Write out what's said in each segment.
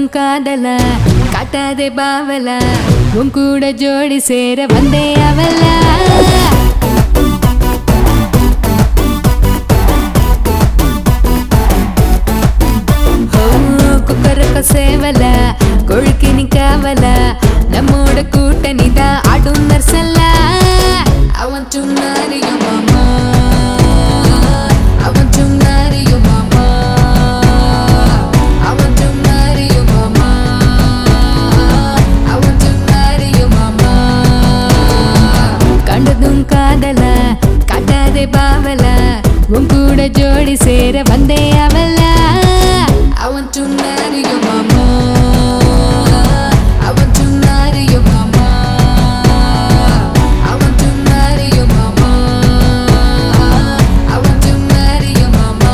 காதல காட்டாதே பாவல உன் கூட ஜோடி சேர வந்தே அவல குக்கரக்க சேவல கொழுக்கி நிக்காவல நம்மோட கூட்டணி தான் ஆடும் நர்சல்ல I want to marry your mama I want to marry your mama I want to marry your mama I want to marry your mama கண்டதும் காதல காட்டாதே பாவல உன் கூட ஜோடி சேர வந்தே அவல I want to marry your mama I want to marry your mama I want to marry your mama I want to marry your mama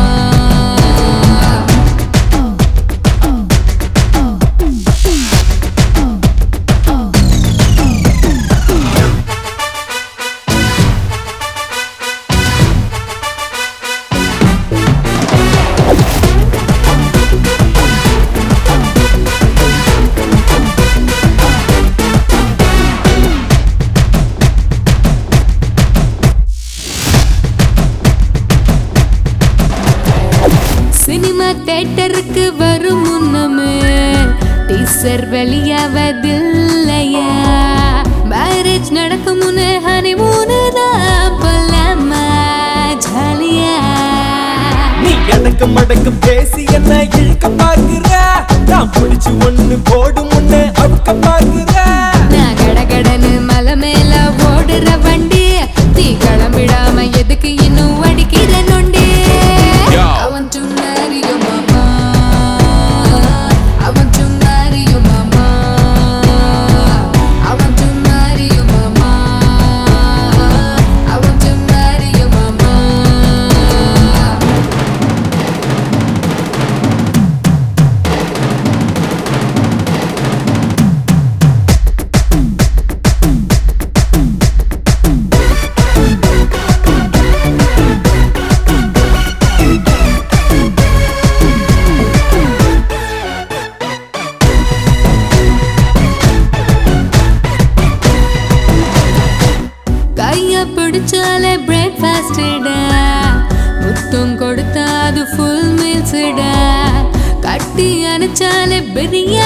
cinema தேட்டருக்கு வரும் முன்னமே teaser வெளியாவதில்லையா marriage நடக்கும் முன்னே ஹனிமூனு தான் போலாமா ஜாலியா நீ எனக்கு மடக்கு பேசி என்ன இழுக்க பாக்குற நான் பிடிச்சு ஒண்ணு போடும் முன்ன அவுக்க பாக்குற நான் கடகடன்னு மலை மேல ஓடுற வண்டி நீ கிளம்பிடாம எதுக்கு இன்னும் அடிக்கிற நொண்டி Yo. I want to marry your mama I want to marry your mama I want to marry your mama I want to marry your mama கைய பிடிச்சாலே பிரேக்ஃபாஸ்டா முத்தம் கொடுத்தா அது ஃபுல் மீல்ஸ்டா கட்டி அணைச்சாலே பிரியாணி